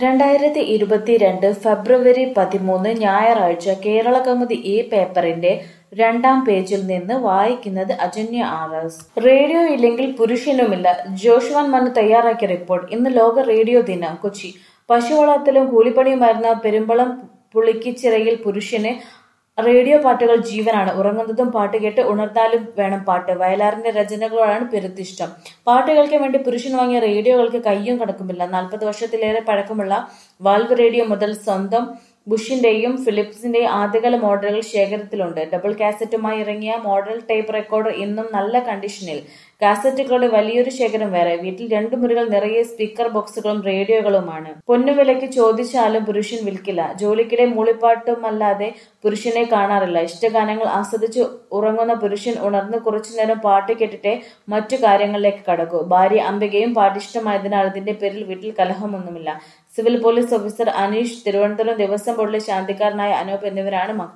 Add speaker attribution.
Speaker 1: രണ്ടായിരത്തി ഇരുപത്തിരണ്ട് ഫെബ്രുവരി പതിമൂന്ന് ഞായറാഴ്ച കേരളകൗമുദി ഈ പേപ്പറിന്റെ രണ്ടാം പേജിൽ നിന്ന് വായിക്കുന്നത് അജന്യ ആർ എസ് റേഡിയോ ഇല്ലെങ്കിൽ പുരുഷനുമില്ല ജോഷുവാൻ മനു തയ്യാറാക്കിയ റിപ്പോർട്ട് ഇന്ന് ലോക റേഡിയോ ദിനം കൊച്ചി പശുവളർത്തലും കൂലിപ്പണിയുമായിരുന്ന പെരുമ്പളം പുളിക്കിച്ചിറയിൽ പുരുഷന് റേഡിയോ പാട്ടുകൾ ജീവനാണ് ഉറങ്ങുന്നതും പാട്ട് കേട്ട് ഉണർന്നാലും വേണം പാട്ട് വയലാറിന്റെ രചനകളോടാണ് പെരുത്തിഷ്ടം പാട്ടുകൾക്ക് വേണ്ടി പുരുഷൻ വാങ്ങിയ റേഡിയോകൾക്ക് കയ്യും കണക്കുമില്ല നാൽപ്പത് വർഷത്തിലേറെ പഴക്കമുള്ള വാൽവ് റേഡിയോ മുതൽ സ്വന്തം ബുഷിന്റെയും ഫിലിപ്സിന്റെയും ആദ്യകാല മോഡലുകൾ ശേഖരത്തിലുണ്ട് ഡബിൾ കാസറ്റുമായി ഇറങ്ങിയ മോഡൽ ടേപ്പ് റെക്കോർഡർ ഇന്നും നല്ല കണ്ടീഷനിൽ കാസറ്റുകളുടെ വലിയൊരു ശേഖരം വേറെ വീട്ടിൽ രണ്ടു മുറികൾ നിറയെ സ്പീക്കർ ബോക്സുകളും റേഡിയോകളുമാണ് പൊന്നുവിലയ്ക്ക് ചോദിച്ചാലും പുരുഷൻ വിൽക്കില്ല ജോലിക്കിടെ മൂളിപ്പാട്ടുമല്ലാതെ പുരുഷനെ കാണാറില്ല ഇഷ്ടഗാനങ്ങൾ ആസ്വദിച്ച് ഉറങ്ങുന്ന പുരുഷൻ ഉണർന്ന് കുറച്ചുനേരം പാട്ട് കേട്ടിട്ടേ മറ്റു കാര്യങ്ങളിലേക്ക് കടക്കൂ ഭാര്യ അംബികയും പാട്ടിഷ്ടമായതിനാൽ അതിന്റെ പേരിൽ വീട്ടിൽ കലഹമൊന്നുമില്ല civil police officer Aneesh Thiruvananthapuram Devaswom ബോർഡിലെ ശാന്തിക്കാരനായ അനൂപ് എന്നിവരാണ് മക്കൾ